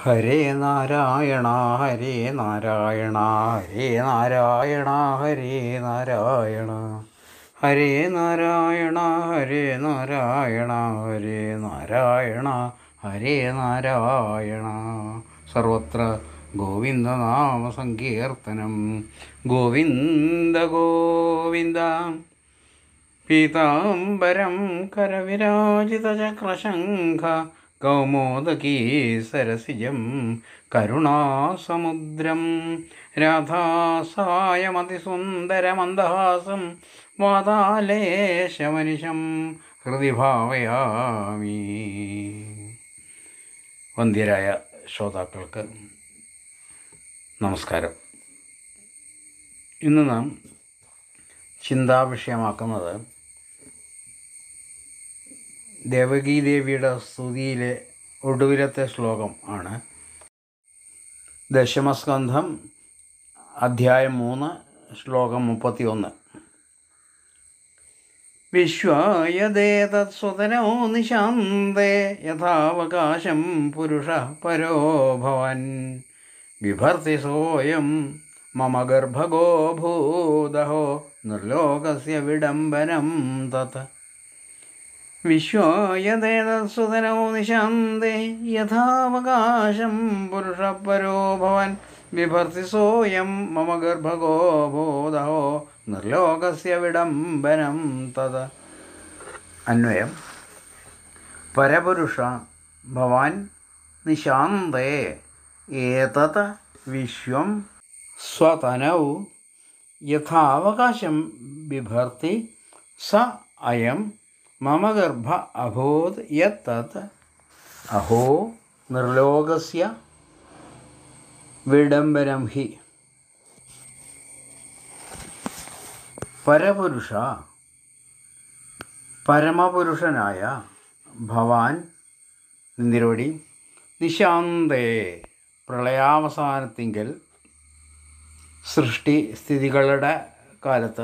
ഹരേ നാരായണ ഹരേ നാരായണ ഹരേ നാരായണ ഹരേ നാരായണ ഹരേ നാരായണ ഹരേ നാരായണ ഹരേ നാരായണ ഹരേ നാരായണ സർവത്ര ഗോവിന്ദനാമ സങ്കീർത്തനം ഗോവിന്ദ ഗോവിന്ദ പീതാംബരം കരവിരാജിതചക്രശംഖ കൗമോദകീ സരസിജം കരുണാസമുദ്രം രാധാസായമതിസുന്ദരമന്ദഹാസം വാതാലേശമനിശം ഹൃദി ഭാവയാമി വന്ധ്യരായ ശ്രോതാക്കൾക്ക് നമസ്കാരം ഇന്ന് നാം ചിന്താവിഷയമാക്കുന്നത് ദേവകീദേവിയുടെ സ്തുതിയിലെ ഒടുവിലത്തെ ശ്ലോകം ആണ് ദശമസ്കന്ധം അധ്യായം മൂന്ന് ശ്ലോകം മുപ്പത്തിയൊന്ന് വിശ്വായതേതത്സ്വതനോ നിശാന്തേ യഥാവകാശം പുരുഷ പരോ ഭവൻ ബിഭർത്തി സോയം മമ ഗർഭഗോ ഭൂതഹോ നിർലോകസ്യ വിഡംബനം തത് വിശ്വായതേതസുതനോ നിശാന്തേ യഥാവകാശം പുരുഷപരോ ഭവൻ ബിഭർത്തി സോയം മമ ഗർഭഗോ ഭൂതഹോ നിർലോകസ്യ വിഡംബനം തത് അന്വയം പരപുരുഷ ഭവാൻ നിശാന്തേ ഏതത് വിശ്വം സ്വതനൗ യഥാവകാശം ബിഭർത്തി സ അയം മമ ഗർഭ അഭൂത് യത്തത് അഹോ നിർലോകസ്യ വിഡംബരം ഹി പരപുരുഷ പരമപുരുഷനായ ഭവാൻ നിരവടി നിശാന്തേ പ്രളയാവസാനത്തിങ്കൽ സൃഷ്ടി സ്ഥിതികളുടെ കാലത്ത്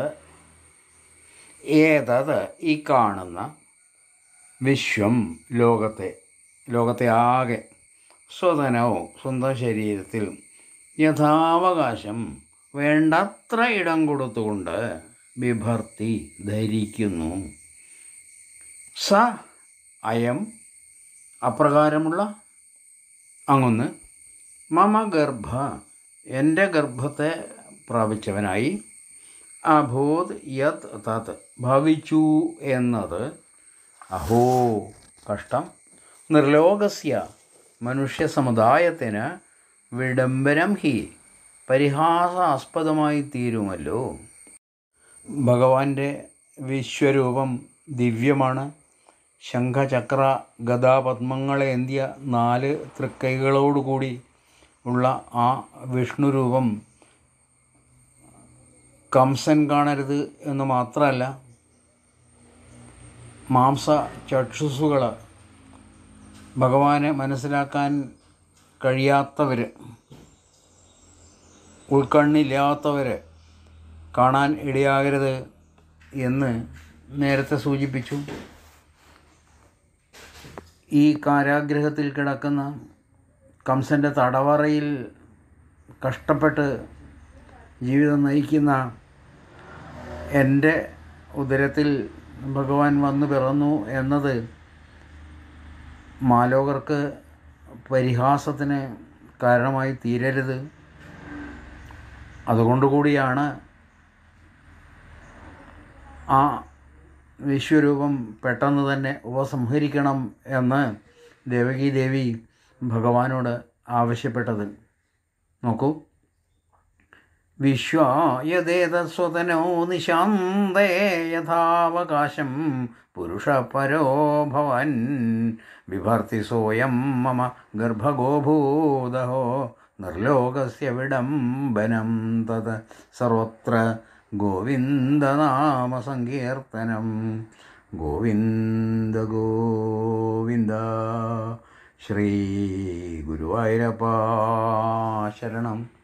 ഏതത് ഈ കാണുന്ന വിശ്വം ലോകത്തെ ലോകത്തെ ആകെ സ്വതനവും സ്വന്തം ശരീരത്തിൽ യഥാവകാശം വേണ്ടത്ര ഇടം കൊടുത്തുകൊണ്ട് ബിഭർത്തി ധരിക്കുന്നു സ അയം അപ്രകാരമുള്ള അങ്ങൊന്ന് മമ ഗർഭ എൻ്റെ ഗർഭത്തെ പ്രാപിച്ചവനായി അഭൂത് യത് തത് ഭവിച്ചു എന്നത് അഹോ കഷ്ടം നിർലോകസ്യ മനുഷ്യ സമുദായത്തിന് വിഡംബരം ഹി പരിഹാസാസ്പദമായി തീരുമല്ലോ ഭഗവാന്റെ വിശ്വരൂപം ദിവ്യമാണ് ശംഖചക്ര ഗദാപത്മങ്ങളേന്തിയ നാല് തൃക്കൈകളോടുകൂടി ഉള്ള ആ വിഷ്ണുരൂപം കംസൻ കാണരുത് എന്ന് മാത്രമല്ല മാംസ ചക്ഷുസുകൾ ഭഗവാനെ മനസ്സിലാക്കാൻ കഴിയാത്തവർ ഉൾക്കണ്ണില്ലാത്തവർ കാണാൻ ഇടയാകരുത് എന്ന് നേരത്തെ സൂചിപ്പിച്ചു ഈ കാരാഗ്രഹത്തിൽ കിടക്കുന്ന കംസൻ്റെ തടവറയിൽ കഷ്ടപ്പെട്ട് ജീവിതം നയിക്കുന്ന എൻ്റെ ഉദരത്തിൽ ഭഗവാൻ വന്നു പിറന്നു എന്നത് മാലോകർക്ക് പരിഹാസത്തിന് കാരണമായി തീരരുത് അതുകൊണ്ടുകൂടിയാണ് ആ വിശ്വരൂപം പെട്ടെന്ന് തന്നെ ഉപസംഹരിക്കണം എന്ന് ദേവകീ ദേവി ഭഗവാനോട് ആവശ്യപ്പെട്ടത് നോക്കൂ വിശ്വായതേതസ്വതനോ നിശാന്തേ യഥാവകാശം പുരുഷപരോ ഭവൻ ബിഭർത്തി സോയം മമ ഗർഭഗോഭൂതഹോ നിർലോകസ്യ വിഡംബനം തത് സർവത്ര ഗോവിന്ദനാമസങ്കീർത്തനം ഗോവിന്ദ ഗോവിന്ദ ശ്രീ ഗുരുവായൂരപ്പ ശരണം